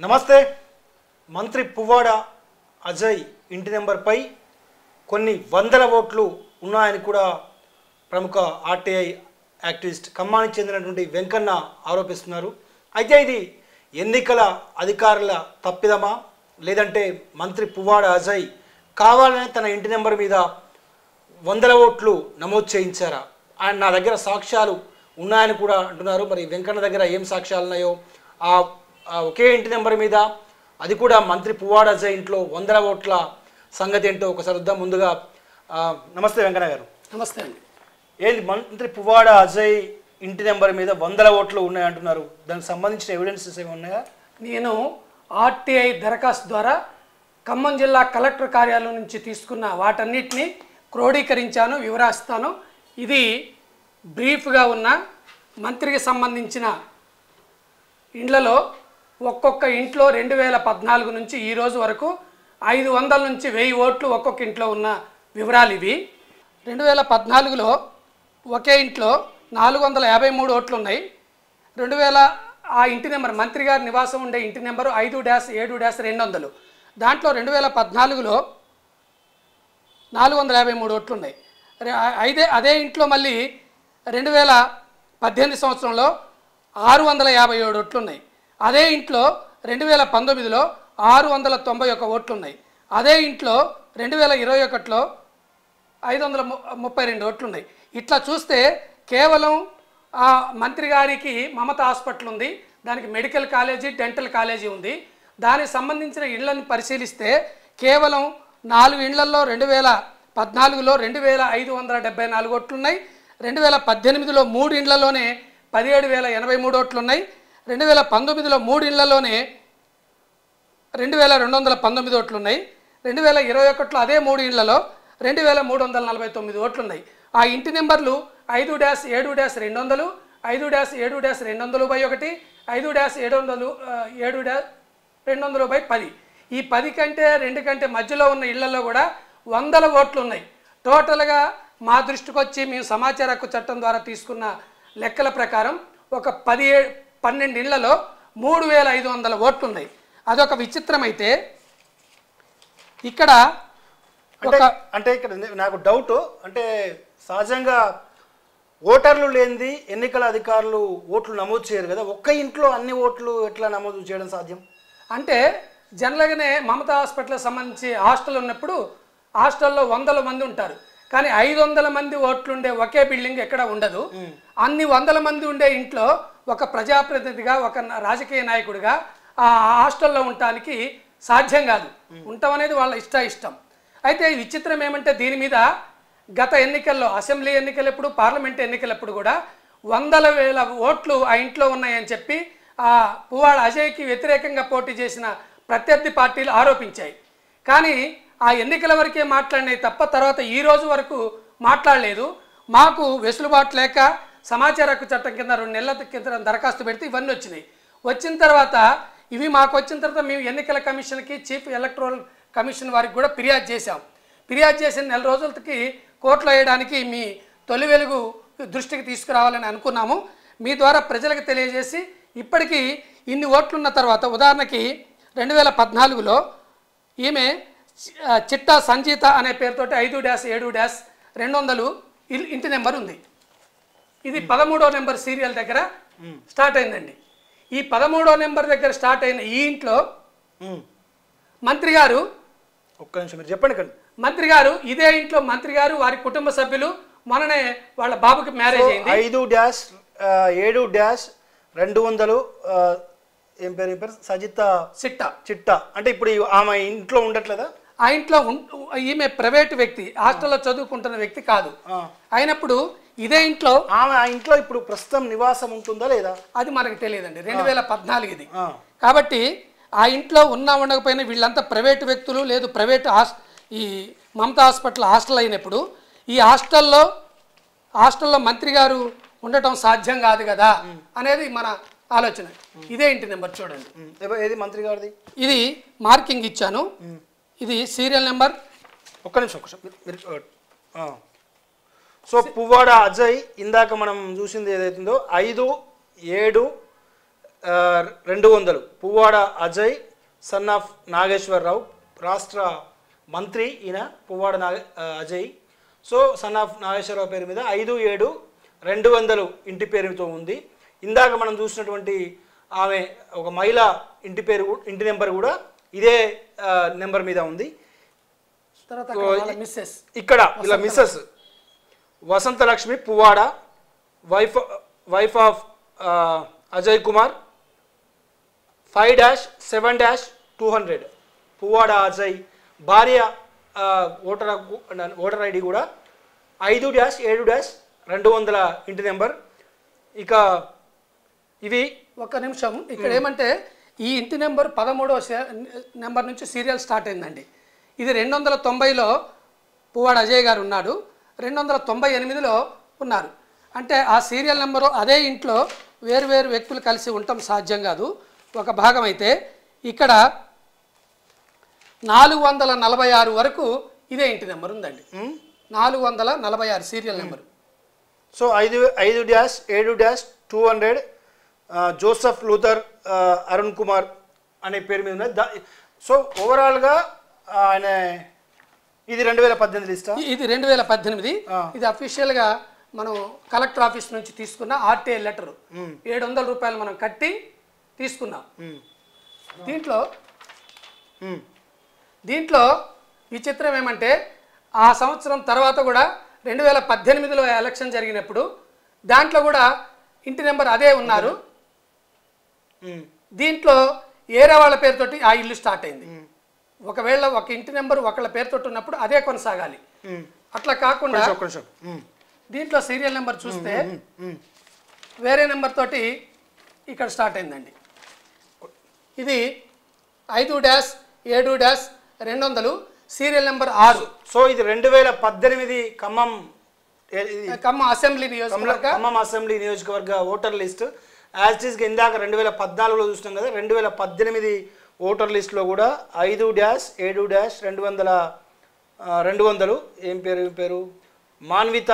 నమస్తే మంత్రి పువ్వాడ అజయ్ ఇంటి నెంబర్పై కొన్ని వందల ఓట్లు ఉన్నాయని కూడా ప్రముఖ ఆర్టీఐ యాక్టివిస్ట్ ఖమ్మానికి చెందినటువంటి వెంకన్న ఆరోపిస్తున్నారు అయితే ఇది ఎన్నికల అధికారుల తప్పిదమా లేదంటే మంత్రి పువ్వాడ అజయ్ కావాలని తన ఇంటి నెంబర్ మీద వందల ఓట్లు నమోదు చేయించారా ఆయన నా దగ్గర సాక్ష్యాలు ఉన్నాయని కూడా అంటున్నారు మరి వెంకన్న దగ్గర ఏం సాక్ష్యాలు ఉన్నాయో ఆ ఆ ఒకే ఇంటి నెంబర్ మీద అది కూడా మంత్రి పువ్వాడ అజయ్ ఇంట్లో వందల ఓట్ల సంగతి ఏంటో ఒకసారి వద్దాం ముందుగా ఆ, నమస్తే వెంకన్న గారు నమస్తే అండి ఏంది మంత్రి పువ్వాడ అజయ్ ఇంటి నెంబర్ మీద వందల ఓట్లు ఉన్నాయంటున్నారు దానికి సంబంధించిన ఎవిడెన్సెస్ ఏమి ఉన్నాయా నేను ఆర్టీఐ దరఖాస్తు ద్వారా ఖమ్మం జిల్లా కలెక్టర్ కార్యాలయం నుంచి తీసుకున్న వాటన్నిటిని క్రోడీకరించాను వివరాస్తాను ఇది బ్రీఫ్గా ఉన్న మంత్రికి సంబంధించిన ఇండ్లలో ఒక్కొక్క ఇంట్లో రెండు వేల పద్నాలుగు నుంచి ఈ రోజు వరకు ఐదు వందల నుంచి వెయ్యి ఓట్లు ఒక్కొక్క ఇంట్లో ఉన్న వివరాలు ఇవి రెండు వేల పద్నాలుగులో ఒకే ఇంట్లో నాలుగు వందల యాభై మూడు ఓట్లు ఉన్నాయి రెండు వేల ఆ ఇంటి నెంబర్ మంత్రి గారి నివాసం ఉండే ఇంటి నెంబరు ఐదు డ్యాష్ ఏడు డ్యాష్ రెండు వందలు దాంట్లో రెండు వేల పద్నాలుగులో నాలుగు వందల యాభై మూడు ఓట్లు ఉన్నాయి రే- అయితే అదే ఇంట్లో మళ్ళీ రెండు వేల పద్దెనిమిది సంవత్సరంలో ఆరు వందల యాభై ఏడు ఓట్లు ఉన్నాయి అదే ఇంట్లో రెండు వేల పంతొమ్మిదిలో ఆరు వందల తొంభై ఒక్క ఓట్లు ఉన్నాయి అదే ఇంట్లో రెండు వేల ఇరవై ఒకటిలో ఐదు వందల ము- ముప్పై రెండు ఓట్లు ఉన్నాయి ఇట్లా చూస్తే కేవలం ఆ మంత్రి గారికి మమత హాస్పిటల్ ఉంది దానికి మెడికల్ కాలేజీ డెంటల్ కాలేజీ ఉంది దానికి సంబంధించిన ఇళ్లను పరిశీలిస్తే కేవలం నాలుగు ఇళ్లలో రెండు వేల పద్నాలుగులో రెండు వేల ఐదు వందల డెబ్బై నాలుగు ఓట్లు ఉన్నాయి రెండు వేల పద్దెనిమిదిలో మూడు ఇండ్లలోనే పదిహేడు వేల ఎనభై మూడు ఓట్లు ఉన్నాయి రెండు వేల పంతొమ్మిదిలో మూడు ఇళ్లలోనే రెండు వేల రెండు వందల పంతొమ్మిది ఓట్లు ఉన్నాయి రెండు వేల ఇరవై ఒకటిలో అదే మూడు ఇళ్లలో రెండు వేల మూడు వందల నలభై తొమ్మిది ఓట్లు ఉన్నాయి ఆ ఇంటి నెంబర్లు ఐదు డ్యాష్ ఏడు డ్యాష్ రెండు వందలు ఐదు డ్యాష్ ఏడు డ్యాష్ రెండు వందలు బై ఒకటి ఐదు డ్యాష్ ఏడు వందలు ఆ, ఏడు డ్యాష్ రెండు వందలు బై పది ఈ పది కంటే రెండు కంటే మధ్యలో ఉన్న ఇళ్లలో కూడా వందల ఓట్లు ఉన్నాయి టోటల్గా మా దృష్టికి వచ్చి మేము సమాచార హక్కు చట్టం ద్వారా తీసుకున్న లెక్కల ప్రకారం ఒక పది పన్నెండు ఇళ్లలో మూడు వేల ఐదు వందల ఓట్లు ఉన్నాయి అదొక విచిత్రమైతే ఇక్కడ అంటే అంటే ఇక్కడ నే- నాకు డౌట్ అంటే సహజంగా ఓటర్లు లేనిది ఎన్నికల అధికారులు ఓట్లు నమోదు చేయరు కదా ఒక్క ఇంట్లో అన్ని ఓట్లు ఎట్లా నమోదు చేయడం సాధ్యం అంటే జనరల్గానే మమతా హాస్పిటల్కి సంబంధించి హాస్టల్ ఉన్నప్పుడు హాస్టల్లో వందల మంది ఉంటారు కానీ ఐదు వందల మంది ఓట్లుండే ఒకే బిల్డింగ్ ఎక్కడ ఉండదు అన్ని వందల మంది ఉండే ఇంట్లో ఒక ప్రజాప్రతినిధిగా ఒక న- రాజకీయ నాయకుడిగా ఆ హాస్టల్లో ఉండటానికి సాధ్యం కాదు ఉండటం అనేది వాళ్ళ ఇష్ట ఇష్టం అయితే ఈ విచిత్రం ఏమంటే దీని మీద గత ఎన్నికల్లో అసెంబ్లీ ఎన్నికలప్పుడు పార్లమెంట్ ఎన్నికలప్పుడు కూడా వందల వేల ఓట్లు ఆ ఇంట్లో ఉన్నాయని చెప్పి ఆ పువ్వాడ అజయ్కి వ్యతిరేకంగా పోటీ చేసిన ప్రత్యర్థి పార్టీలు ఆరోపించాయి కానీ ఆ ఎన్నికల వరకే మాట్లాడినాయి తప్ప తర్వాత ఈ రోజు వరకు మాట్లాడలేదు మాకు వెసులుబాటు లేక సమాచార హక్కు చట్టం కింద రెండు నెలల కింద దరఖాస్తు పెడితే ఇవన్నీ వచ్చినాయి వచ్చిన తర్వాత ఇవి మాకు వచ్చిన తర్వాత మేము ఎన్నికల కమిషన్కి చీఫ్ ఎలక్ట్రల్ కమిషన్ వారికి కూడా ఫిర్యాదు చేశాం ఫిర్యాదు చేసిన నెల రోజులకి కోర్టులో వేయడానికి మీ తొలి వెలుగు దృష్టికి తీసుకురావాలని అనుకున్నాము మీ ద్వారా ప్రజలకు తెలియజేసి ఇప్పటికీ ఇన్ని ఓట్లున్న తర్వాత ఉదాహరణకి రెండు వేల పద్నాలుగులో ఈమె చి- ఆ, చిట్టా సంజీత అనే పేరుతోటి ఐదు డ్యాష్ ఏడు డ్యాష్ రెండు వందలు ఇల్- ఇంటి నెంబర్ ఉంది ఇది పదమూడో నెంబర్ సీరియల్ దగ్గర స్టార్ట్ అయిందండి ఈ పదమూడో నెంబర్ దగ్గర స్టార్ట్ అయిన ఈ ఇంట్లో ఉమ్. మంత్రి గారు ఒక్క నిమిషం మీరు చెప్పండి ఇక్కడ మంత్రి గారు ఇదే ఇంట్లో మంత్రి గారు వారి కుటుంబ సభ్యులు మొన్ననే వాళ్ళ బాబుకి మ్యారేజ్ అయింది ఐదు డాష్ ఆ, ఏడు డాష్ రెండు వందలు ఆ, ఏం పేరు ఏం పేరు సజిత సిట్ట చిట్ట అంటే ఇప్పుడు ఈ- ఆమె ఇంట్లో ఉండట్లేదా ఆ ఇంట్లో ఉం- ఈమె ప్రైవేట్ వ్యక్తి హాస్టల్లో చదువుకుంటున్న వ్యక్తి కాదు ఆ. అయినప్పుడు ఇదే ఇంట్లో ఆమె ఆ ఇంట్లో ఇప్పుడు ప్రస్తుతం నివాసం ఉంటుందా లేదా అది మనకు తెలియదండి రెండు వేల పద్నాలుగు ఇది ఆ. కాబట్టి ఆ ఇంట్లో ఉన్నా ఉండకపోయినా వీళ్ళంతా ప్రైవేటు వ్యక్తులు లేదు ప్రైవేట్ హాస్ ఈ మమతా హాస్పిటల్ హాస్టల్ అయినప్పుడు ఈ హాస్టల్లో హాస్టల్లో మంత్రి గారు ఉండటం సాధ్యం కాదు కదా అనేది మన ఆలోచన ఇదే ఇంటి నెంబర్ చూడండి ఉమ్. ఏవ- ఏది మంత్రి గారిది ఇది మార్కింగ్ ఇచ్చాను ఇది సీరియల్ నెంబర్ ఒక్క నిమిషం ఒక్క నిమిషం. మీరు- మీరు ఆ. సో పువ్వాడ అజయ్ ఇందాక మనం చూసింది ఏదైతుందో ఐదు ఏడు ఆ, రెండు వందలు పువ్వాడ అజయ్ సన్ ఆఫ్ నాగేశ్వరరావు రాష్ట్ర మంత్రి ఈయన పువ్వాడ నాగ ఆ, Ajay so son of Nageswararao పేరు మీద ఐదు ఏడు రెండు వందలు ఇంటి పేరుతో ఉంది ఇందాక మనం చూసినటువంటి ఆమె ఒక మహిళ ఇంటి పేరు కూ- ఇంటి నెంబర్ కూడా ఇదే ఆ, నెంబర్ మీద ఉంది తర్వాత అక్కడ వాళ్ళ మిస్సెస్ ఇక్కడ ఇలా Mrs Vasanthalakshmi Puvvada wife wife of ఆ, Ajay Kumar five dash seven dash two hundred Puvvada Ajay భార్య ఆ, ఓటర్ హక్కు ఓటర్ ఐడి కూడా ఐదు డాష్ ఏడు డాష్ రెండు వందల ఇంటి నెంబర్ ఇక ఇవి ఒక్క నిమిషం ఇక్కడ ఏమంటే ఈ ఇంటి నెంబర్ పదమూడవ సే- నెంబర్ నుంచి సీరియల్ స్టార్ట్ అయిందండి ఇది రెండు వందల తొంభైలో పువ్వాడ అజయ్ గారు ఉన్నాడు రెండు వందల తొంభై ఎనిమిదిలో ఉన్నారు అంటే ఆ సీరియల్ నెంబరు అదే ఇంట్లో వేరు వేరు వ్యక్తులు కలిసి ఉండటం సాధ్యం కాదు ఒక భాగం అయితే ఇక్కడ నాలుగు వందల నలభై ఆరు వరకు ఇదే ఇంటి నెంబర్ ఉందండి నాలుగు వందల నలభై ఆరు సీరియల్ నెంబర్ సో ఐదు ఐదు డాష్ ఏడు dash two hundred Joseph Luther ఆ, అరుణ్ కుమార్ అనే పేరు మీద ఉన్నది దా సో ఓవరాల్గా ఆయన ఇది రెండు వేల పద్దెనిమిది లిస్టా ఇ- ఇది రెండు వేల పద్దెనిమిది ఇది అఫీషియల్గా మనం కలెక్టర్ ఆఫీస్ నుంచి తీసుకున్న ఆర్టీఐ లెటర్ ఏడు వందల రూపాయలు మనం కట్టి తీసుకున్నాం దీంట్లో దీంట్లో విచిత్రం ఏమంటే ఆ సంవత్సరం తర్వాత కూడా రెండు వేల పద్దెనిమిదిలో ఎలక్షన్ జరిగినప్పుడు దాంట్లో కూడా ఇంటి నెంబర్ అదే ఉన్నారు దీంట్లో ఏరే వాళ్ళ పేరుతోటి ఆ ఇల్లు స్టార్ట్ అయింది ఒకవేళ ఒక ఇంటి నెంబర్ ఒకళ్ళ పేరుతోటి ఉన్నప్పుడు అదే కొనసాగాలి అట్లా కాకుండా ఒక్క నిమిషం మ్మ్. దీంట్లో సీరియల్ నెంబర్ చూస్తే వేరే నెంబర్ తోటి ఇక్కడ స్టార్ట్ అయిందండి ఇది ఐదు డాష్ ఏడు డాష్ రెండు వందలు సీరియల్ నెంబర్ ఆరు సో ఇది రెండు వేల పద్దెనిమిది ఖమ్మం ఏ- ఇది ఖమ్మం అసెంబ్లీ కమల- నియోజకవర్గ ఖమ్మం అసెంబ్లీ నియోజకవర్గ ఓటర్ లిస్ట్ యాజ్ ఈస్గా ఇందాక రెండు వేల పద్నాలుగులో చూసినాం కదా రెండు వేల పద్దెనిమిది ఓటర్ లిస్ట్లో కూడా ఐదు డాష్ ఏడు డాష్ రెండు వందల ఆ, రెండు వందలు ఏం పేరు ఏం పేరు మాన్విత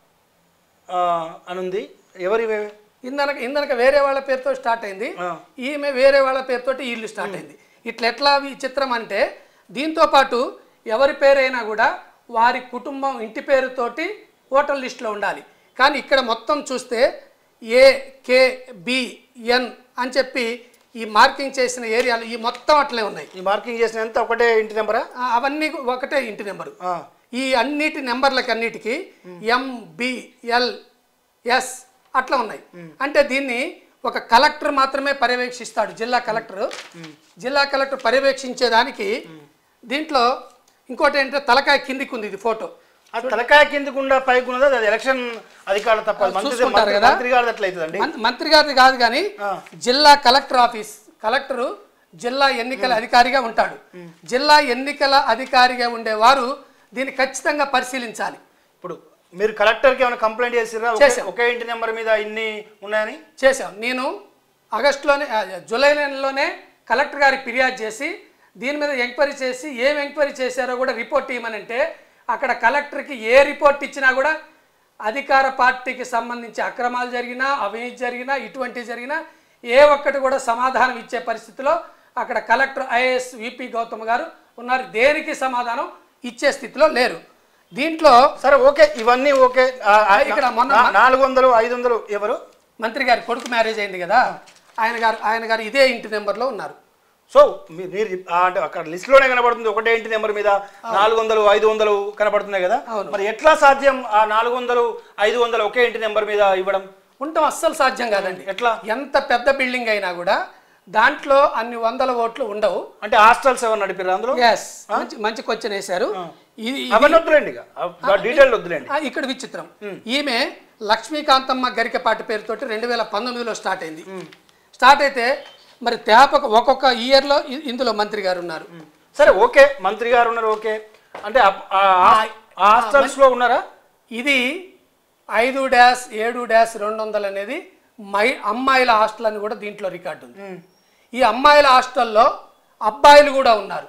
ఆ, అనుంది ఎవరి ఇందనక ఇందనక వేరే వాళ్ళ పేరుతో స్టార్ట్ అయింది ఆ. ఈమె వేరే వాళ్ళ పేరుతోటి ఇల్లు స్టార్ట్ అయింది ఇట్లా ఎట్లా విచిత్రం అంటే దీంతో పాటు ఎవరి పేరైనా కూడా వారి కుటుంబం ఇంటి పేరుతోటి ఓటర్ లిస్టులో ఉండాలి కానీ ఇక్కడ మొత్తం చూస్తే ఏ కే బి ఎన్ అని చెప్పి ఈ మార్కింగ్ చేసిన ఏరియాలు ఈ మొత్తం అట్లే ఉన్నాయి ఈ మార్కింగ్ చేసిన ఎంత ఒకటే ఇంటి నెంబరా ఆ, అవన్నీ ఒకటే ఇంటి నెంబరు ఆ. ఈ అన్నిటి నెంబర్లకి అన్నిటికీ ఎం బి ఎల్ ఎస్ అట్లా ఉన్నాయి అంటే దీన్ని ఒక కలెక్టర్ మాత్రమే పర్యవేక్షిస్తాడు జిల్లా కలెక్టర్ జిల్లా కలెక్టర్ పర్యవేక్షించేదానికి దీంట్లో ఇంకోటి ఏంటంటే తలకాయ కిందికి ఉంది ఇది ఫోటో ఆ తలకాయ కిందకుండా పైకి ఉన్నది అది ఎలక్షన్ అధికారులు తప్ప మంత్రి చూసుకుంటారు కదా. మంత్రి గారు అట్లయితుందండి మం- మంత్రి గారిది కాదు కానీ జిల్లా కలెక్టర్ ఆఫీస్ కలెక్టరు జిల్లా ఎన్నికల అధికారిగా ఉంటాడు జిల్లా ఎన్నికల అధికారిగా ఉండేవారు దీన్ని ఖచ్చితంగా పరిశీలించాలి ఇప్పుడు మీరు కలెక్టర్కి ఏమైనా కంప్లైంట్ చేసిరా చేశాం. ఒకే ఇంటి నెంబర్ మీద ఇన్ని ఉన్నాయని చేశాం నేను ఆగస్టులోనే ఆ, జూలై నెలలోనే కలెక్టర్ గారికి ఫిర్యాదు చేసి దీని మీద ఎంక్వైరీ చేసి ఏం ఎంక్వైరీ చేశారో కూడా రిపోర్ట్ ఇవ్వమనంటే అక్కడ కలెక్టర్కి ఏ రిపోర్ట్ ఇచ్చినా కూడా అధికార పార్టీకి సంబంధించి అక్రమాలు జరిగినా అవినీతి జరిగినా ఇటువంటి జరిగినా ఏ ఒక్కటి కూడా సమాధానం ఇచ్చే పరిస్థితిలో అక్కడ కలెక్టర్ ఐఏఎస్ విపి గౌతమ్ గారు ఉన్నారు దేనికి సమాధానం ఇచ్చే స్థితిలో లేరు దీంట్లో సరే ఓకే ఇవన్నీ ఓకే ఆ, ఆ, ఇక్కడ మొన్న- నా- నాలుగు వందలు ఐదు వందలు ఎవరు మంత్రి గారి కొడుకు మ్యారేజ్ అయింది కదా ఆయన గారు ఆయన గారు ఇదే ఇంటి నెంబర్లో ఉన్నారు సో మీ- మీరు ఆ, అంటే అక్కడ లిస్ట్ లోనే కనబడుతుంది ఒకటే ఇంటి నెంబర్ మీద నాలుగు వందలు ఐదు వందలు కనబడుతున్నాయి కదా అవును. మరి ఎట్లా సాధ్యం ఆ నాలుగు వందలు ఐదు వందలు ఒకే ఇంటి నెంబర్ మీద ఇవ్వడం ఉండటం అస్సలు సాధ్యం కాదండి ఎట్లా ఎంత పెద్ద బిల్డింగ్ అయినా కూడా దాంట్లో అన్ని వందల ఓట్లు ఉండవు అంటే హాస్టల్స్ ఎవరు నడిపారు అందులో ఎస్ మంచి మంచి క్వశ్చన్ వేశారు ఇది అవన్నీ వద్దులేండి ఇక డీటెయిల్ వద్దులేండి ఆ, ఇక్కడ విచిత్రం ఈమె లక్ష్మీకాంతమ్మ గరికపాటి పేరుతోటి రెండు వేల పంతొమ్మిదిలో స్టార్ట్ అయింది స్టార్ట్ అయితే మరి తేపక ఒక్కొక్క ఇయర్లో ఇ- ఇందులో మంత్రి గారు ఉన్నారు సరే ఓకే మంత్రి గారు ఉన్నారు ఓకే అంటే ఆ- ఆ హాస్టల్స్ లో ఉన్నారా ఇది ఐదు డాష్ ఏడు డాష్ రెండు వందలు అనేది మై అమ్మాయిల హాస్టల్ అని కూడా దీంట్లో రికార్డు ఉంది ఈ అమ్మాయిల హాస్టల్లో అబ్బాయిలు కూడా ఉన్నారు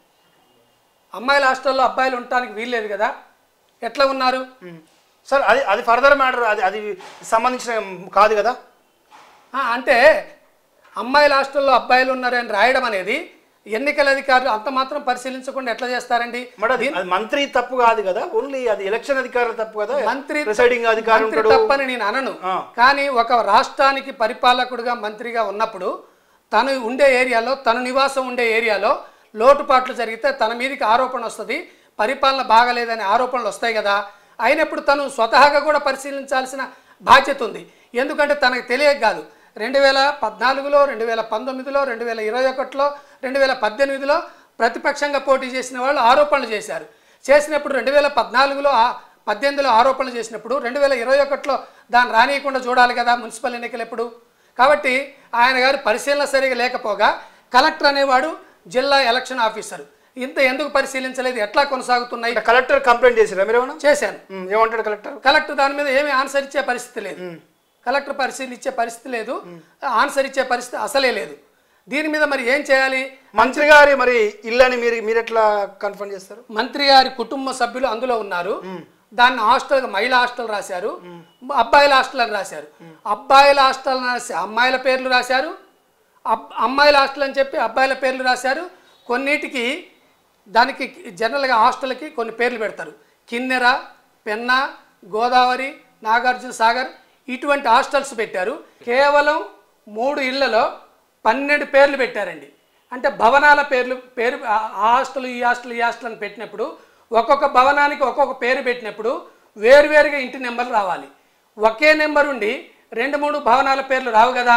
అమ్మాయిల హాస్టల్లో అబ్బాయిలు ఉండటానికి వీల్లేదు కదా ఎట్లా ఉన్నారు సార్ అది అది ఫర్దర్ మ్యాటర్ అది అది సంబంధించిన కాదు కదా ఆ, అంటే అమ్మాయిల హాస్టల్లో అబ్బాయిలు ఉన్నారని రాయడం అనేది ఎన్నికల అధికారులు అంత మాత్రం పరిశీలించకుండా ఎట్లా చేస్తారండి మరి అది అది మంత్రి తప్పు కాదు కదా ఓన్లీ అది ఎలక్షన్ అధికారులు తప్పు కదా మంత్రి ప్రిసైడింగ్ అధికారి మంత్రి ఉంటాడు తప్పని నేను అనను ఆ. కానీ ఒక రాష్ట్రానికి పరిపాలకుడుగా మంత్రిగా ఉన్నప్పుడు తను ఉండే ఏరియాలో తను నివాసం ఉండే ఏరియాలో లోటుపాట్లు జరిగితే తన మీదకి ఆరోపణ వస్తుంది పరిపాలన బాగలేదనే ఆరోపణలు వస్తాయి కదా అయినప్పుడు తను స్వతహాగా కూడా పరిశీలించాల్సిన బాధ్యత ఉంది ఎందుకంటే తనకు తెలియక కాదు రెండు వేల పద్నాలుగులో రెండు వేల పంతొమ్మిదిలో రెండు వేల ఇరవై ఒకటిలో రెండు వేల పద్దెనిమిదిలో ప్రతిపక్షంగా పోటీ చేసిన వాళ్ళు ఆరోపణలు చేశారు చేసినప్పుడు రెండు వేల పద్నాలుగులో ఆ- పద్దెనిమిదిలో ఆరోపణలు చేసినప్పుడు రెండు వేల ఇరవై ఒకటిలో దాన్ని రానియకుండా చూడాలి కదా మున్సిపల్ ఎన్నికలు ఎప్పుడు కాబట్టి ఆయన గారు పరిశీలన సరిగా లేకపోగా కలెక్టర్ అనేవాడు జిల్లా ఎలక్షన్ ఆఫీసర్ ఇంత ఎందుకు పరిశీలించలేదు ఎట్లా కొనసాగుతున్నాయి అంటే కలెక్టర్ కంప్లైంట్ చేసిరా మీరు ఏమన్నా చేశాను ఉమ్, ఏమంటాడు కలెక్టర్ కలెక్టర్ దాని మీద ఏమీ ఆన్సర్ ఇచ్చే పరిస్థితి లేదు కలెక్టర్ పరిశీలించే పరిస్థితి లేదు ఆన్సర్ ఇచ్చే పరిస్థితి అసలే లేదు దీని మీద మరి ఏం చేయాలి మంత్రి గారి మరి ఇల్లని మీరు మీరు ఎట్లా కన్ఫర్మ్ చేస్తారు మంత్రి గారి కుటుంబ సభ్యులు అందులో ఉన్నారు దాన్ని హాస్టల్ మహిళా హాస్టల్ రాశారు అబ్బాయిల హాస్టల్ అని రాశారు అబ్బాయిల హాస్టల్ అని రాసి అమ్మాయిల పేర్లు రాశారు అబ్- అమ్మాయిల హాస్టల్ అని చెప్పి అబ్బాయిల పేర్లు రాశారు కొన్నిటికి దానికి జనరల్గా హాస్టల్కి కొన్ని పేర్లు పెడతారు కిన్నెర పెన్న గోదావరి నాగార్జున సాగర్ ఇటువంటి హాస్టల్స్ పెట్టారు కేవలం మూడు ఇళ్లలో పన్నెండు పేర్లు పెట్టారండి అంటే భవనాల పేర్లు పేరు ఆ ఆ హాస్టల్ ఈ హాస్టల్ ఈ హాస్టల్ అని పెట్టినప్పుడు ఒక్కొక్క భవనానికి ఒక్కొక్క పేరు పెట్టినప్పుడు వేరువేరుగా ఇంటి నెంబర్లు రావాలి ఒకే నెంబర్ ఉండి రెండు మూడు భవనాల పేర్లు రావు కదా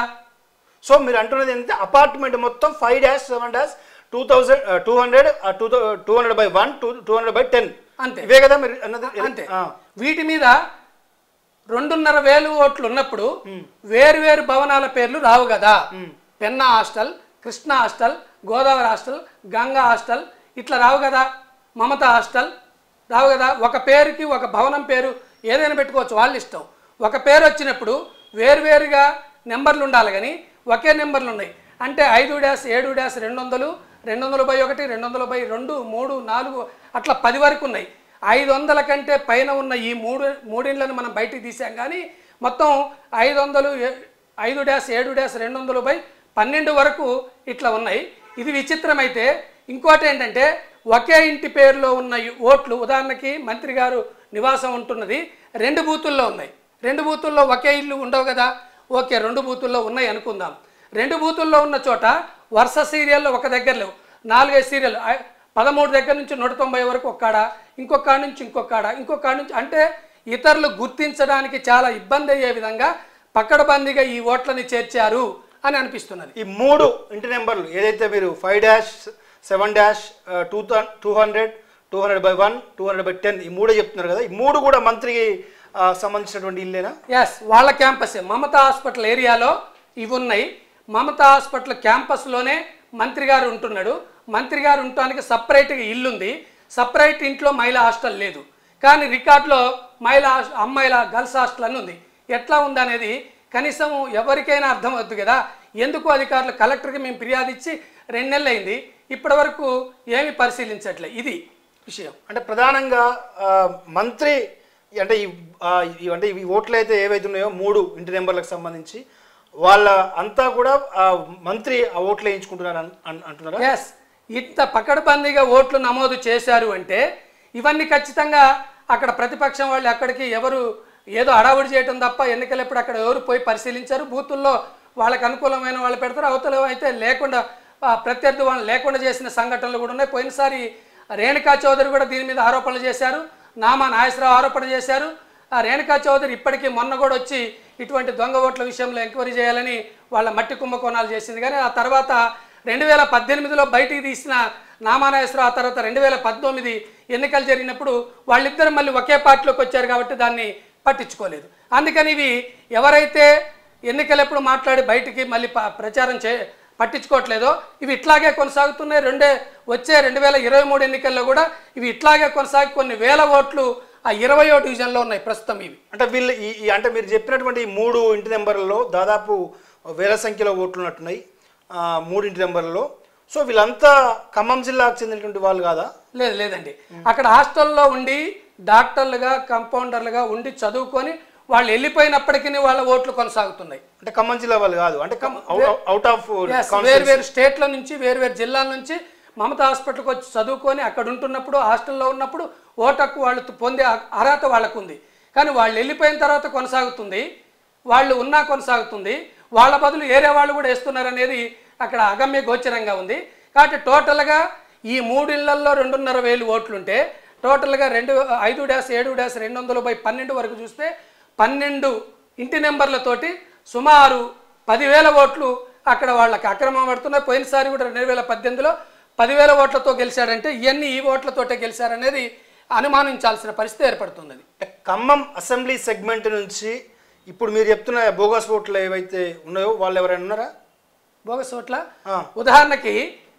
సో మీరు అంటున్నది ఏంటంటే అపార్ట్మెంట్ మొత్తం five dash seven dash two thousand two hundred two two hundred by one two two hundred by ten అంతే. ఇవే కదా మీరు అన్నది అంతే ఆ. వీటి మీద రెండున్నర వేలు ఓట్లు ఉన్నప్పుడు వేరువేరు భవనాల పేర్లు రావు కదా Penna hostel Krishna hostel Godavari hostel Ganga hostel ఇట్లా రావు కదా మమత హాస్టల్ రావు కదా ఒక పేరుకి ఒక భవనం పేరు ఏదైనా పెట్టుకోవచ్చు వాళ్ళ ఇష్టం ఒక పేరు వచ్చినప్పుడు వేరువేరుగా నెంబర్లు ఉండాలి కానీ ఒకే నెంబర్లు ఉన్నాయి అంటే ఐదు డాష్ ఏడు డాష్ రెండు వందలు రెండు వందల బై ఒకటి రెండు వందల బై రెండు మూడు నాలుగు అట్లా పది వరకు ఉన్నాయి ఐదు వందల కంటే పైన ఉన్న ఈ మూడు మూడిండ్లను మనం బయటికి తీసాం కానీ మొత్తం ఐదు వందలు ఏ- ఐదు డాష్ ఏడు డాష్ రెండు వందలు బై పన్నెండు వరకు ఇట్లా ఉన్నాయి ఇది విచిత్రమైతే ఇంకోటి ఏంటంటే ఒకే ఇంటి పేరులో ఉన్న ఈ ఓట్లు ఉదాహరణకి మంత్రి గారు నివాసం ఉంటున్నది రెండు బూతుల్లో ఉన్నాయి రెండు బూతుల్లో ఒకే ఇల్లు ఉండవు కదా ఓకే రెండు బూతుల్లో ఉన్నాయి అనుకుందాం రెండు బూతుల్లో ఉన్న చోట వరుస సీరియల్లో ఒక దగ్గర లేవు నాలుగైదు సీరియల్ ఐ- పదమూడు దగ్గర నుంచి నూట తొంభై వరకు ఒక్కాడ ఇంకొక నుంచి ఇంకొక ఇంకొక నుంచి అంటే ఇతరులు గుర్తించడానికి చాలా ఇబ్బంది అయ్యే విధంగా పక్కడబందీగా ఈ ఓట్లని చేర్చారు అని అనిపిస్తున్నది ఈ మూడు ఇంటి నెంబర్లు ఏదైతే మీరు five dash seven dash two two hundred two hundred by one two hundred by ten ఈ మూడే చెప్తున్నారు కదా ఈ మూడు కూడా మంత్రికి ఆ, సంబంధించినటువంటి ఇల్లేనా ఎస్ వాళ్ళ క్యాంపసే మమతా హాస్పిటల్ ఏరియాలో ఇవి ఉన్నాయి మమతా హాస్పిటల్ క్యాంపస్లోనే మంత్రి గారు ఉంటున్నాడు మంత్రి గారు ఉండటానికి సపరేట్గా ఇల్లుంది సపరేట్ ఇంట్లో మహిళా హాస్టల్ లేదు కానీ రికార్డులో మహిళా హాస్- అమ్మాయిల గర్ల్స్ హాస్టల్ అని ఉంది ఎట్లా ఉందనేది కనీసం ఎవరికైనా అర్థం అవుతుంది కదా ఎందుకు అధికారులు కలెక్టర్కి మేము ఫిర్యాదు ఇచ్చి రెండు నెలలు అయింది ఇప్పటి వరకు ఏమీ పరిశీలించట్లే ఇది విషయం అంటే ప్రధానంగా ఆ, మంత్రి అంటే ఈ ఆ, ఈ అంటే ఈ ఓట్లు అయితే ఏవైతే ఉన్నాయో మూడు ఇంటి నెంబర్లకు సంబంధించి వాళ్ళ అంతా కూడా ఆ, మంత్రి ఆ ఓట్లు వేయించుకుంటున్నారు అన్- అన్- అంటున్నారా ఎస్ ఇంత పకడ్బందీగా ఓట్లు నమోదు చేశారు అంటే ఇవన్నీ ఖచ్చితంగా అక్కడ ప్రతిపక్షం వాళ్ళు అక్కడికి ఎవరు ఏదో అడావుడి చేయటం తప్ప ఎన్నికలప్పుడు అక్కడ ఎవరు పోయి పరిశీలించారు బూతుల్లో వాళ్ళకి అనుకూలమైన వాళ్ళు పెడతారు అవతల అయితే లేకుండా ఆ, ప్రత్యర్థి వాళ్ళు లేకుండా చేసిన సంఘటనలు కూడా ఉన్నాయి పోయినసారి రేణుకా చౌదరి కూడా దీని మీద ఆరోపణలు చేశారు నామా నాగేశ్వరరావు ఆరోపణ చేశారు ఆ రేణుకా చౌదరి ఇప్పటికీ మొన్న కూడా వచ్చి ఇటువంటి దొంగ ఓట్ల విషయంలో ఎంక్వైరీ చేయాలని వాళ్ళ మట్టి కుంభకోణాలు చేసింది కానీ ఆ తర్వాత రెండు వేల పద్దెనిమిదిలో బయటికి తీసిన నామానాగేశ్వరరావు ఆ తర్వాత రెండు వేల పద్దెనిమిది ఎన్నికలు జరిగినప్పుడు వాళ్ళిద్దరు మళ్ళీ ఒకే పార్టీలోకి వచ్చారు కాబట్టి దాన్ని పట్టించుకోలేదు అందుకని ఇవి ఎవరైతే ఎన్నికలప్పుడు మాట్లాడి బయటికి మళ్ళీ ప- ప్రచారం చే పట్టించుకోవట్లేదో ఇవి ఇట్లాగే కొనసాగుతున్నాయి రెండే వచ్చే రెండు వేల ఇరవై మూడు ఎన్నికల్లో కూడా ఇవి ఇట్లాగే కొనసాగి కొన్ని వేల ఓట్లు ఆ ఇరవయో డివిజన్లో ఉన్నాయి ప్రస్తుతం ఇవి అంటే వీళ్ళు ఈ ఈ- అంటే మీరు చెప్పినటువంటి ఈ మూడు ఇంటి నెంబర్లలో దాదాపు వేల సంఖ్యలో ఓట్లు ఉన్నట్టున్నాయి ఆ, మూడు ఇంటి నెంబర్లలో సో వీళ్ళంతా ఖమ్మం జిల్లాకు చెందినటువంటి వాళ్ళు కాదా లేదు లేదండి అక్కడ హాస్టల్లో ఉండి డాక్టర్లుగా కంపౌండర్లుగా ఉండి చదువుకొని వాళ్ళు వెళ్ళిపోయినప్పటికీ వాళ్ళ ఓట్లు కొనసాగుతున్నాయి అంటే ఖమ్మం జిల్లా వాళ్ళు కాదు అంటే అవుట్ ఆఫ్ Yes, వేరు వేరు స్టేట్ల నుంచి వేరు వేరు జిల్లాల నుంచి మమతా హాస్పిటల్కి వచ్చి చదువుకొని అక్కడ ఉంటున్నప్పుడు హాస్టల్లో ఉన్నప్పుడు ఓటక్కు వాళ్ళు పొందే అ- అర్హత వాళ్ళకు ఉంది కానీ వాళ్ళు వెళ్ళిపోయిన తర్వాత కొనసాగుతుంది వాళ్ళు ఉన్నా కొనసాగుతుంది వాళ్ళ బదులు ఏరే వాళ్ళు కూడా వేస్తున్నారు అనేది అక్కడ అగమ్య గోచరంగా ఉంది కాబట్టి టోటల్గా ఈ మూడిళ్లల్లో రెండున్నర వేలు ఓట్లుంటే టోటల్గా రెండు ఐదు డాష్ ఏడు డాష్ రెండు వందలు బై పన్నెండు వరకు చూస్తే పన్నెండు ఇంటి నెంబర్లతోటి సుమారు పదివేల ఓట్లు అక్కడ వాళ్ళకి అక్రమం పడుతున్నాయి పోయినసారి కూడా రెండు వేల పద్దెనిమిదిలో పదివేల ఓట్లతో గెలిచాడంటే ఇవన్నీ ఈ ఓట్లతోటే గెలిచారనేది అనుమానించాల్సిన పరిస్థితి ఏర్పడుతున్నది అంటే ఖమ్మం అసెంబ్లీ సెగ్మెంట్ నుంచి ఇప్పుడు మీరు చెప్తున్న బోగస్ ఓట్లు ఏవైతే ఉన్నాయో వాళ్ళు ఎవరైనా ఉన్నారా బోగస్ ఓట్ల ఆ. ఉదాహరణకి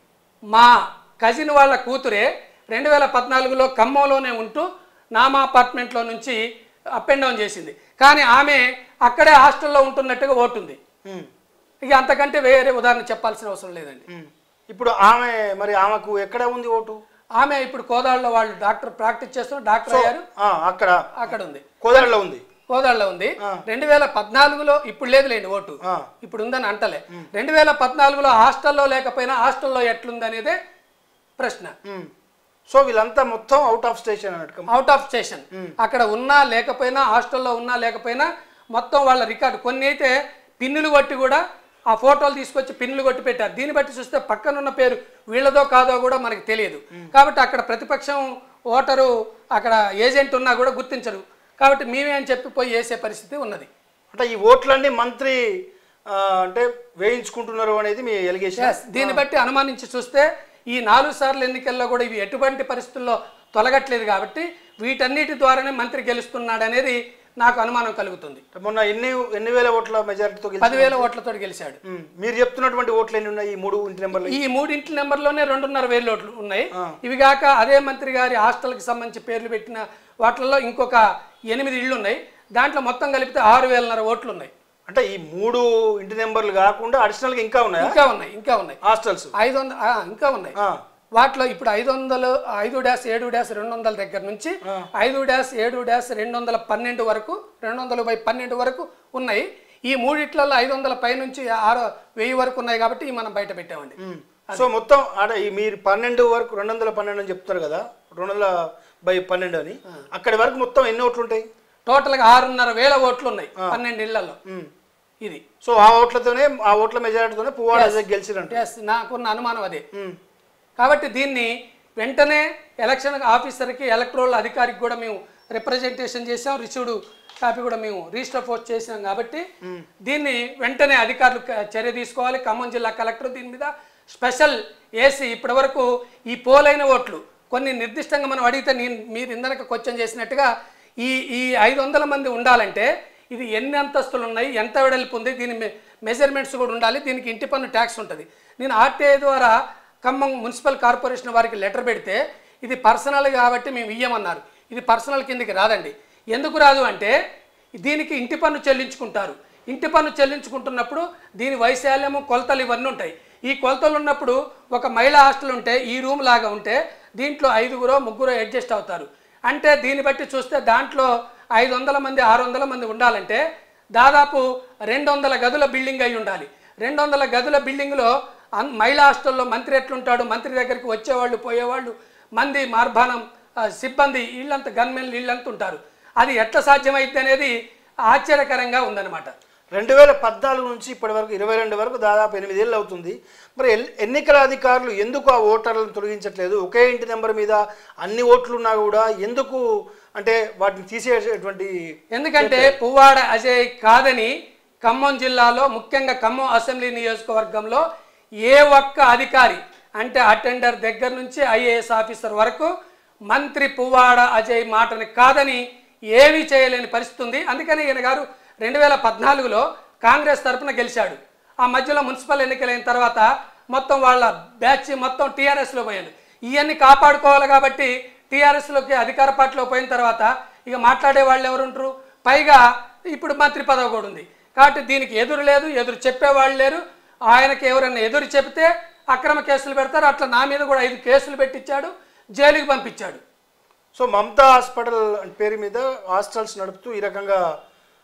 మా కజిన్ వాళ్ళ కూతురే రెండు వేల పద్నాలుగులో ఖమ్మంలోనే ఉంటూ నామా అపార్ట్మెంట్లో నుంచి అప్ అండ్ డౌన్ చేసింది కానీ ఆమె అక్కడే హాస్టల్లో ఉంటున్నట్టుగా ఓటు ఉంది ఉమ్, ఇక అంతకంటే వేరే ఉదాహరణ చెప్పాల్సిన అవసరం లేదండి ఉమ్. ఇప్పుడు ఆమె మరి ఆమెకు ఎక్కడ ఉంది ఓటు ఆమె ఇప్పుడు కోదాళ్ళలో వాళ్ళు డాక్టర్ ప్రాక్టీస్ చేస్తున్నారు డాక్టర్ అయ్యారు ఆ, అక్కడ అక్కడ ఉంది కోదాడలో ఉంది కోదాళ్ళలో ఉంది రెండు వేల పద్నాలుగులో ఇప్పుడు లేదులేండి ఓటు ఆ. ఇప్పుడు ఉందని అంటలే రెండు వేల పద్నాలుగులో హాస్టల్లో లేకపోయినా హాస్టల్లో ఎట్లుంది అనేదే ప్రశ్న ఉమ్. సో వీళ్ళంతా మొత్తం అవుట్ ఆఫ్ స్టేషన్ అన్నట్టు అవుట్ ఆఫ్ స్టేషన్ అక్కడ ఉన్నా లేకపోయినా హాస్టల్లో ఉన్నా లేకపోయినా మొత్తం వాళ్ళ రికార్డు కొన్ని అయితే పిన్నులు కొట్టి కూడా ఆ ఫోటోలు తీసుకొచ్చి పిన్నులు కొట్టి పెట్టారు దీన్ని బట్టి చూస్తే పక్కనున్న పేరు వీళ్ళదో కాదో కూడా మనకు తెలియదు కాబట్టి అక్కడ ప్రతిపక్షం ఓటరు అక్కడ ఏజెంట్ ఉన్నా కూడా గుర్తించరు కాబట్టి మేమే అని చెప్పి పోయి వేసే పరిస్థితి ఉన్నది అంటే ఈ ఓట్లన్నీ మంత్రి ఆ, అంటే వేయించుకుంటున్నారు అనేది మీ ఎలిగేషన్ Yes, దీన్ని బట్టి అనుమానించి చూస్తే ఈ నాలుగు సార్లు ఎన్నికల్లో కూడా ఇవి ఎటువంటి పరిస్థితుల్లో తొలగట్లేదు కాబట్టి వీటన్నిటి ద్వారానే మంత్రి గెలుస్తున్నాడు అనేది నాకు అనుమానం కలుగుతుంది మొన్న ఎన్ని ఎన్ని వేల ఓట్ల మెజారిటీతో గెలిచి పదివేల ఓట్లతో గెలిచాడు ఉమ్. మీరు చెప్తున్నటువంటి ఓట్లు ఎన్ని ఉన్నాయి ఈ మూడు ఇంటి నెంబర్లు ఈ మూడింటి నెంబర్లోనే రెండున్నర వేల ఓట్లు ఉన్నాయి ఇవి కాక అదే మంత్రి గారి హాస్టల్కి సంబంధించి పేర్లు పెట్టిన వాటిల్లో ఇంకొక ఎనిమిది ఇళ్ళు ఉన్నాయి దాంట్లో మొత్తం కలిపితే ఆరు వేలన్నర ఓట్లు ఉన్నాయి అంటే ఈ మూడు ఇంటి నెంబర్లు కాకుండా అడిషనల్ గా ఇంకా ఉన్నాయా ఇంకా ఉన్నాయి ఇంకా ఉన్నాయి హాస్టల్స్ ఐదు వందల ఆ, ఇంకా ఉన్నాయి ఆ. వాటిలో ఇప్పుడు ఐదు వందలు ఐదు డాష్ ఏడు డాష్ రెండు వందల దగ్గర నుంచి ఐదు డాష్ ఏడు డాష్ రెండు వందల పన్నెండు వరకు రెండు వందల బై పన్నెండు వరకు ఉన్నాయి ఈ మూడిట్లలో ఐదు వందల పై నుంచి ఆరు వెయ్యి వరకు ఉన్నాయి కాబట్టి ఇవి మనం బయట పెట్టామండి సో మొత్తం ఆడ ఈ మీరు పన్నెండు వరకు రెండు వందల పన్నెండు అని చెప్తారు కదా రెండు వందల బై పన్నెండు అని అక్కడి వరకు మొత్తం ఎన్ని ఓట్లు ఉంటాయి టోటల్గా ఆరున్నర వేల ఓట్లు ఉన్నాయి పన్నెండు ఇళ్లలో ఉమ్. ఇది సో ఆ ఓట్లతోనే ఆ ఓట్ల మెజారిటీతోనే పువ్వాడ అజయ్ గెలిచిరంట ఎస్ నాకున్న అనుమానం అదే కాబట్టి దీన్ని వెంటనే ఎలక్షన్ ఆఫీసర్కి ఎలక్ట్రోల్ అధికారికి కూడా మేము రిప్రజెంటేషన్ చేసాం రిసీవ్డ్ కాపీ కూడా మేము రిజిస్టర్ పోస్ట్ చేసాం కాబట్టి దీన్ని వెంటనే అధికారులు క- చర్య తీసుకోవాలి ఖమ్మం జిల్లా కలెక్టర్ దీని మీద స్పెషల్ ఏసీ ఇప్పటివరకు ఈ పోలైన ఓట్లు కొన్ని నిర్దిష్టంగా మనం అడిగితే నేను మీరు ఇందనక క్వశ్చన్ చేసినట్టుగా ఈ ఈ ఐదు వందల మంది ఉండాలంటే ఇది ఎన్ని అంతస్తులు ఉన్నాయి ఎంత వెడల్పు ఉంది దీని మె- మెజర్మెంట్స్ కూడా ఉండాలి దీనికి ఇంటి పన్ను ట్యాక్స్ ఉంటుంది నేను ఆర్టీఐ ద్వారా ఖమ్మం మున్సిపల్ కార్పొరేషన్ వారికి లెటర్ పెడితే ఇది పర్సనల్ కాబట్టి మేము ఇయ్యమన్నారు ఇది పర్సనల్ కిందకి రాదండి ఎందుకు రాదు అంటే దీనికి ఇంటి పన్ను చెల్లించుకుంటారు ఇంటి పన్ను చెల్లించుకుంటున్నప్పుడు దీని వైశాల్యము కొలతలు ఇవన్నీ ఉంటాయి ఈ కొలతలు ఉన్నప్పుడు ఒక మహిళా హాస్టల్ ఉంటే ఈ రూమ్ లాగా ఉంటే దీంట్లో ఐదుగురో ముగ్గురో అడ్జస్ట్ అవుతారు అంటే దీన్ని బట్టి చూస్తే దాంట్లో ఐదు వందల మంది ఆరు వందల మంది ఉండాలంటే దాదాపు రెండు వందల గదుల బిల్డింగ్ అయి ఉండాలి రెండు వందల గదుల బిల్డింగ్లో అన్- మహిళా హాస్టల్లో మంత్రి ఎట్లుంటాడు మంత్రి దగ్గరికి వచ్చేవాళ్ళు పోయేవాళ్ళు మంది మార్బానం ఆ, సిబ్బంది వీళ్ళంతా గన్మెన్ వీళ్ళంతా ఉంటారు అది ఎట్లా సాధ్యమైంది అనేది ఆశ్చర్యకరంగా ఉందన్నమాట రెండు వేల పద్నాలుగు నుంచి ఇప్పటి వరకు ఇరవై రెండు వరకు దాదాపు ఎనిమిదేళ్ళు అవుతుంది మరి ఎల్- ఎన్నికల అధికారులు ఎందుకు ఆ ఓటర్లను తొలగించట్లేదు ఒకే ఇంటి నెంబర్ మీద అన్ని ఓట్లు ఉన్నా కూడా ఎందుకు అంటే వాటిని తీసేసేటువంటి ఎందుకంటే పువ్వాడ అజయ్ కాదని ఖమ్మం జిల్లాలో ముఖ్యంగా ఖమ్మం అసెంబ్లీ నియోజకవర్గంలో ఏ ఒక్క అధికారి అంటే అటెండర్ దగ్గర నుంచి ఐఏఎస్ ఆఫీసర్ వరకు మంత్రి పువ్వాడ అజయ్ మాటని కాదని ఏమీ చేయలేని పరిస్థితి ఉంది అందుకని ఈయన గారు రెండు వేల పద్నాలుగులో కాంగ్రెస్ తరపున గెలిచాడు ఆ మధ్యలో మున్సిపల్ ఎన్నికలైన తర్వాత మొత్తం వాళ్ళ బ్యాచ్ మొత్తం టీఆర్ఎస్లో పోయాడు ఇవన్నీ కాపాడుకోవాలి కాబట్టి టీఆర్ఎస్లోకి అధికార పార్టీలో పోయిన తర్వాత ఇక మాట్లాడే వాళ్ళు ఎవరు ఉంటారు పైగా ఇప్పుడు మంత్రి పదవి కూడా ఉంది కాబట్టి దీనికి ఎదురు లేదు ఎదురు చెప్పేవాళ్ళు లేరు ఆయనకి ఎవరైనా ఎదురు చెప్తే అక్రమ కేసులు పెడతారు అట్లా నా మీద కూడా ఐదు కేసులు పెట్టించాడు జైలుకి పంపించాడు సో మమతా హాస్పిటల్ పేరు మీద హాస్టల్స్ నడుపుతూ ఈ రకంగా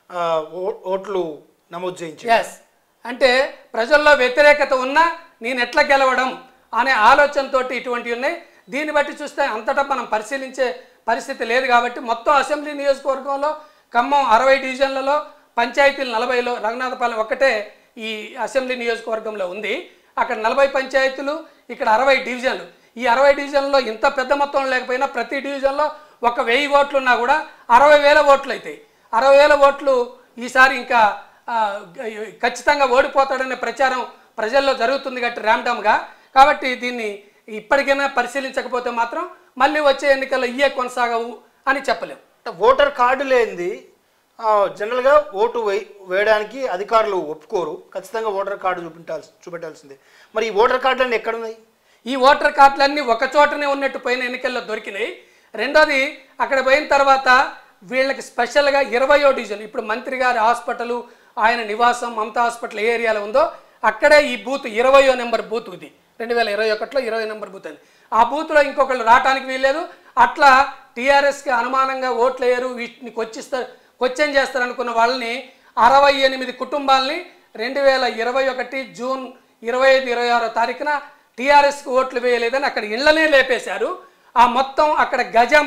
ఆ, ఓ- ఓట్లు నమోదు చేయించారు ఎస్ అంటే ప్రజల్లో వ్యతిరేకత ఉన్నా నేను ఎట్లా గెలవడం అనే ఆలోచనతో ఇటువంటివి ఉన్నాయి దీన్ని బట్టి చూస్తే అంతటా మనం పరిశీలించే పరిస్థితి లేదు కాబట్టి మొత్తం అసెంబ్లీ నియోజకవర్గంలో ఖమ్మం అరవై డివిజన్లలో పంచాయతీలు నలభైలో రఘునాథపాలెం ఒక్కటే ఈ అసెంబ్లీ నియోజకవర్గంలో ఉంది అక్కడ నలభై పంచాయతీలు ఇక్కడ అరవై డివిజన్లు ఈ అరవై డివిజన్లో ఇంత పెద్ద మొత్తం లేకపోయినా ప్రతి డివిజన్లో ఒక వెయ్యి ఓట్లు ఉన్నా కూడా అరవై వేల ఓట్లు అవుతాయి అరవై వేల ఓట్లు ఈసారి ఇంకా ఆ, గ- ఖచ్చితంగా ఓడిపోతాడనే ప్రచారం ప్రజల్లో జరుగుతుంది కాబట్టి ర్యామ్డమ్గా కాబట్టి దీన్ని ఇప్పటికైనా పరిశీలించకపోతే మాత్రం మళ్ళీ వచ్చే ఎన్నికల్లో ఇయే కొనసాగవు అని చెప్పలేం అంటే ఓటర్ కార్డు లేనిది ఆ, జనరల్గా ఓటు వేయ వేయడానికి అధికారులు ఒప్పుకోరు ఖచ్చితంగా ఓటర్ కార్డు చూపించాల్సి చూపెట్టాల్సిందే మరి ఈ ఓటర్ కార్డులన్నీ ఎక్కడున్నాయి ఈ ఓటర్ కార్డులన్నీ ఒక చోటనే ఉన్నట్టు పోయిన ఎన్నికల్లో దొరికినాయి రెండోది అక్కడ పోయిన తర్వాత వీళ్ళకి స్పెషల్గా ఇరవయో డివిజన్ ఇప్పుడు మంత్రి గారి హాస్పిటల్ ఆయన నివాసం మమతా హాస్పిటల్ ఏ ఏరియాలో ఉందో అక్కడే ఈ బూత్ ఇరవయో నెంబర్ బూత్ ఇది రెండు వేల ఇరవై ఒకటిలో ఇరవై నెంబర్ బూత్ అని ఆ బూత్లో ఇంకొకళ్ళు రావడానికి వీల్లేదు అట్లా టీఆర్ఎస్కి అనుమానంగా ఓట్లు వేయరు వీటిని కొచ్చిస్తారు క్వశ్చన్ చేస్తారు అనుకున్న వాళ్ళని అరవై ఎనిమిది కుటుంబాలని రెండు వేల ఇరవై ఒకటి జూన్ ఇరవై ఐదు ఇరవై ఆరో తారీఖున టీఆర్ఎస్కి ఓట్లు వేయలేదని అక్కడ ఇళ్లనే లేపేశారు ఆ మొత్తం అక్కడ గజం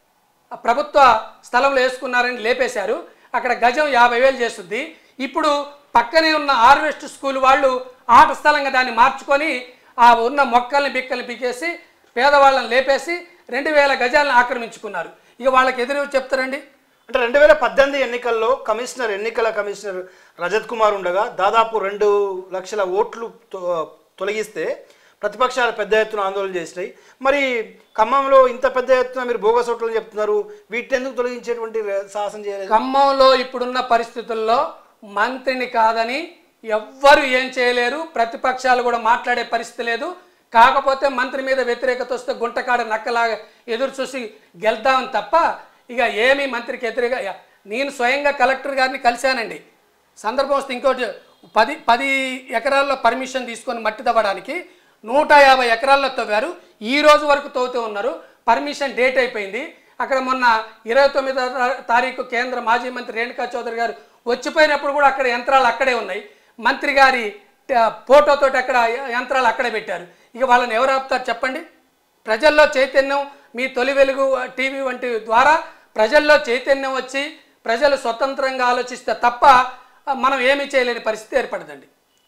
ఆ ప్రభుత్వ స్థలంలో వేసుకున్నారని లేపేశారు అక్కడ గజం యాభై వేలు చేస్తుంది ఇప్పుడు పక్కనే ఉన్న హార్వెస్ట్ స్కూల్ వాళ్ళు ఆట స్థలంగా దాన్ని మార్చుకొని ఆ ఉన్న మొక్కల్ని బిక్కల్ని పీకేసి పేదవాళ్ళని లేపేసి రెండు వేల గజాలను ఆక్రమించుకున్నారు ఇక వాళ్ళకి ఎదురు చెప్తారండి అంటే రెండు వేల పద్దెనిమిది ఎన్నికల్లో కమిషనర్ ఎన్నికల కమిషనర్ రజత్ కుమార్ ఉండగా దాదాపు రెండు లక్షల ఓట్లు తొ- తొలగిస్తే ప్రతిపక్షాలు పెద్ద ఎత్తున ఆందోళన చేసినాయి మరి ఖమ్మంలో ఇంత పెద్ద ఎత్తున మీరు బోగస్ ఓట్లు అని చెప్తున్నారు వీటిని ఎందుకు తొలగించేటువంటి సాహసం చేయలేదు ఖమ్మంలో ఇప్పుడున్న పరిస్థితుల్లో మంత్రిని కాదని ఎవ్వరు ఏం చేయలేరు ప్రతిపక్షాలు కూడా మాట్లాడే పరిస్థితి లేదు కాకపోతే మంత్రి మీద వ్యతిరేకత వస్తే గుంటకాడ నక్కలాగా ఎదురు చూసి గెలుద్దామని తప్ప ఇక ఏమీ మంత్రికి వ్యతిరేక నేను స్వయంగా కలెక్టర్ గారిని కలిశానండి సందర్భం వస్తే ఇంకోటి పది పది ఎకరాల్లో పర్మిషన్ తీసుకొని మట్టి తవ్వడానికి నూట యాభై ఎకరాల్లో తవ్వారు ఈ రోజు వరకు తవ్వుతూ ఉన్నారు పర్మిషన్ డేట్ అయిపోయింది అక్కడ మొన్న ఇరవై తొమ్మిదో తారీఖు కేంద్ర మాజీ మంత్రి రేణుకా చౌదరి గారు వచ్చిపోయినప్పుడు కూడా అక్కడ యంత్రాలు అక్కడే ఉన్నాయి మంత్రి గారి ట- ఫోటోతోటి అక్కడ యంత్రాలు అక్కడే పెట్టారు ఇక వాళ్ళని ఎవరు ఆపుతారు చెప్పండి ప్రజల్లో చైతన్యం మీ తొలి వెలుగు టీవీ వంటి ద్వారా ప్రజల్లో చైతన్యం వచ్చి ప్రజలు స్వతంత్రంగా ఆలోచిస్తే తప్ప ఆ, మనం ఏమీ చేయలేని పరిస్థితి ఏర్పడదండి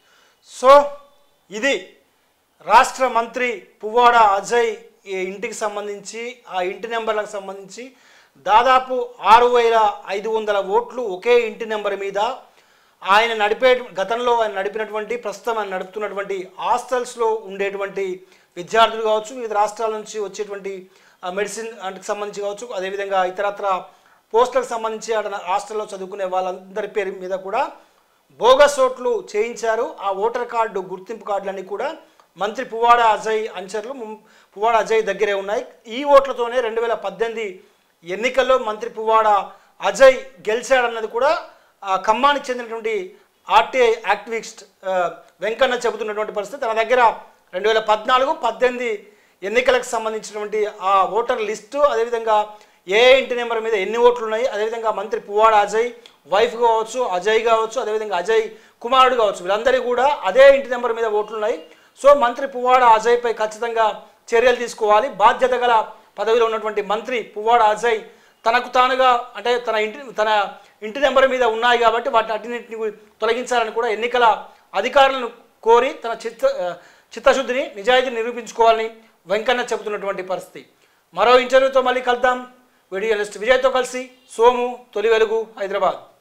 సో ఇది రాష్ట్ర మంత్రి పువ్వాడ అజయ్ ఈ ఇంటికి సంబంధించి ఆ ఇంటి నెంబర్లకు సంబంధించి దాదాపు ఆరు వేల ఐదు వందల ఓట్లు ఒకే ఇంటి నెంబర్ మీద ఆయన నడిపే గతంలో ఆయన నడిపినటువంటి ప్రస్తుతం ఆయన నడుపుతున్నటువంటి హాస్టల్స్లో ఉండేటువంటి విద్యార్థులు కావచ్చు వివిధ రాష్ట్రాల నుంచి వచ్చేటువంటి ఆ, మెడిసిన్ అంటికి సంబంధించి కావచ్చు అదేవిధంగా ఇతరత్ర పోస్టులకు సంబంధించి ఆడ హాస్టల్లో చదువుకునే వాళ్ళందరి పేరు మీద కూడా బోగస్ ఓట్లు చేయించారు ఆ ఓటర్ కార్డు గుర్తింపు కార్డులన్నీ కూడా మంత్రి పువ్వాడ అజయ్ అంచర్లు ముం- పువ్వాడ అజయ్ దగ్గరే ఉన్నాయి ఈ ఓట్లతోనే రెండు వేల పద్దెనిమిది ఎన్నికల్లో మంత్రి పువ్వాడ అజయ్ గెలిచాడన్నది కూడా ఆ, ఖమ్మానికి చెందినటువంటి ఆర్టీఐ యాక్టివిస్ట్ ఆ, వెంకన్న చెబుతున్నటువంటి పరిస్థితి తన దగ్గర రెండు వేల పద్నాలుగు పద్దెనిమిది ఎన్నికలకు సంబంధించినటువంటి ఆ ఓటర్ లిస్టు అదేవిధంగా ఏ ఇంటి నెంబర్ మీద ఎన్ని ఓట్లు ఉన్నాయి అదేవిధంగా మంత్రి పువ్వాడ అజయ్ వైఫ్ కావచ్చు అజయ్ కావచ్చు అదేవిధంగా అజయ్ కుమారుడు కావచ్చు వీళ్ళందరికీ కూడా అదే ఇంటి నెంబర్ మీద ఓట్లు ఉన్నాయి సో మంత్రి పువ్వాడ అజయ్పై ఖచ్చితంగా చర్యలు తీసుకోవాలి బాధ్యత గల పదవిలో ఉన్నటువంటి మంత్రి పువ్వాడ అజయ్ తనకు తానుగా అంటే తన ఇంటి తన ఇంటి నెంబర్ మీద ఉన్నాయి కాబట్టి వాటిని అన్నింటిని తొలగించాలని కూడా ఎన్నికల అధికారులను కోరి తన చిత్త ఆ, చిత్తశుద్ధిని నిజాయితీని నిరూపించుకోవాలని వెంకన్న చెబుతున్నటువంటి పరిస్థితి మరో ఇంటర్వ్యూతో మళ్ళీ కలుద్దాం వీడియో లిస్ట్ విజయ్తో కలిసి సోము తొలి వెలుగు హైదరాబాద్